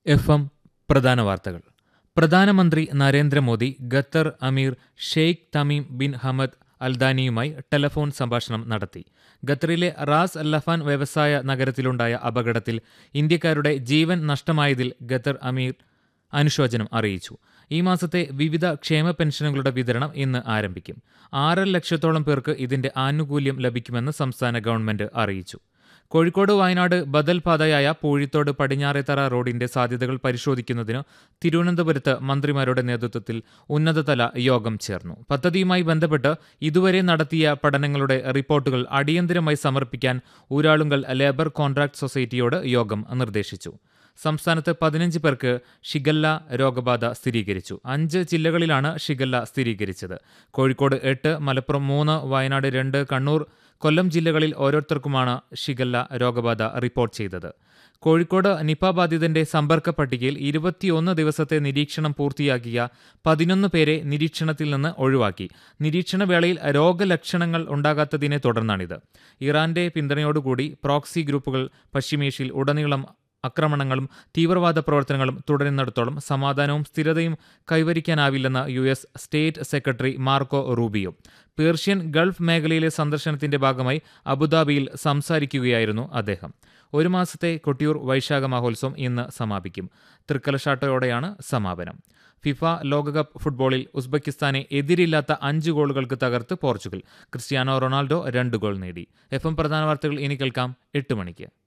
F M പ്രധാന വാർത്തകൾ പ്രധാനമന്ത്രി Narendra Modi Qatar Amir Sheikh Tamim bin Hamad അൽദാനിയുമായി ടെലഫോൺ സംഭാഷണം നടത്തി ഖത്തറിലെ റാസ് ലഫാൻ വ്യവസായ നഗരത്തിലുണ്ടായ അപകടത്തിൽ ഇന്ത്യക്കാരുടെ ജീവൻ നഷ്ടമായതിൽ ഖത്തർ അമീർ അനുശോചനം അറിയിച്ചു ഈ മാസത്തെ വിവിധ ക്ഷേമ പെൻഷനുകളുടെ വിതരണം ഇന്ന് ആരംഭിക്കും ആറര ലക്ഷത്തോളം പേർക്ക് ഇതിന്റെ ആനുകൂല്യം ലഭിക്കുമെന്ന് സംസ്ഥാന ഗവൺമെന്റ് അറിയിച്ചു കോഴിക്കോട് വയനാട് ബദൽ പാതയായ പൂഴിത്തോട് പടിഞ്ഞാറേത്തറ റോഡിന്റെ സാധ്യതകൾ പരിശോധിക്കുന്നതിന് തിരുവനന്തപുരത്ത് മന്ത്രിമാരുടെ നേതൃത്വത്തിൽ ഉന്നതതല യോഗം ചേർന്നു പദ്ധതിയുമായി ബന്ധപ്പെട്ട് ഇതുവരെ നടത്തിയ പഠനങ്ങളുടെ റിപ്പോർട്ടുകൾ അടിയന്തരമായി സമർപ്പിക്കാൻ ഊരാളുങ്കൽ ലേബർ കോൺട്രാക്ട് സൊസൈറ്റിയോട് യോഗം നിർദ്ദേശിച്ചു സംസ്ഥാനത്ത് പതിനഞ്ച് പേർക്ക് ഷിഗല്ല രോഗബാധ സ്ഥിരീകരിച്ചു അഞ്ച് ജില്ലകളിലാണ് ഷിഗല്ല സ്ഥിരീകരിച്ചത് കോഴിക്കോട് എട്ട് മലപ്പുറം മൂന്ന് വയനാട് രണ്ട് കണ്ണൂർ കൊല്ലം ജില്ലകളിൽ ഓരോരുത്തർക്കുമാണ് ഷിഗല്ല രോഗബാധ റിപ്പോർട്ട് ചെയ്തത് കോഴിക്കോട് നിപ ബാധിതന്റെ സമ്പർക്ക പട്ടികയിൽ ഇരുപത്തിയൊന്ന് ദിവസത്തെ നിരീക്ഷണം പൂർത്തിയാക്കിയ പതിനൊന്ന് പേരെ നിരീക്ഷണത്തിൽ നിന്ന് ഒഴിവാക്കി നിരീക്ഷണ വേളയിൽ രോഗലക്ഷണങ്ങൾ ഉണ്ടാകാത്തതിനെ തുടർന്നാണിത് ഇറാന്റെ പിന്തുണയോടുകൂടി പ്രോക്സി ഗ്രൂപ്പുകൾ പശ്ചിമേഷ്യയിൽ ഉടനീളം ആക്രമണങ്ങളും തീവ്രവാദ പ്രവർത്തനങ്ങളും തുടരുന്നിടത്തോളം സമാധാനവും സ്ഥിരതയും കൈവരിക്കാനാവില്ലെന്ന് U S state secretary Marco Rubio Persian Gulf മേഖലയിലെ സന്ദർശനത്തിന്റെ ഭാഗമായി അബുദാബിയിൽ സംസാരിക്കുകയായിരുന്നു അദ്ദേഹം ഒരു മാസത്തെ കൊട്ടിയൂർ വൈശാഖ മഹോത്സവം ഇന്ന് സമാപിക്കും തൃക്കലശാട്ടയോടെയാണ് സമാപനം ഫിഫ ലോകകപ്പ് ഫുട്ബോളിൽ ഉസ്ബെക്കിസ്ഥാനെ എതിരില്ലാത്ത അഞ്ച് ഗോളുകൾക്ക് തകർത്ത് പോർച്ചുഗൽ ക്രിസ്ത്യാനോ റൊണാൾഡോ രണ്ട് ഗോൾ നേടി എഫ് എം പ്രധാന വാർത്തകൾ ഇനി കേൾക്കാം എട്ട് മണിക്ക്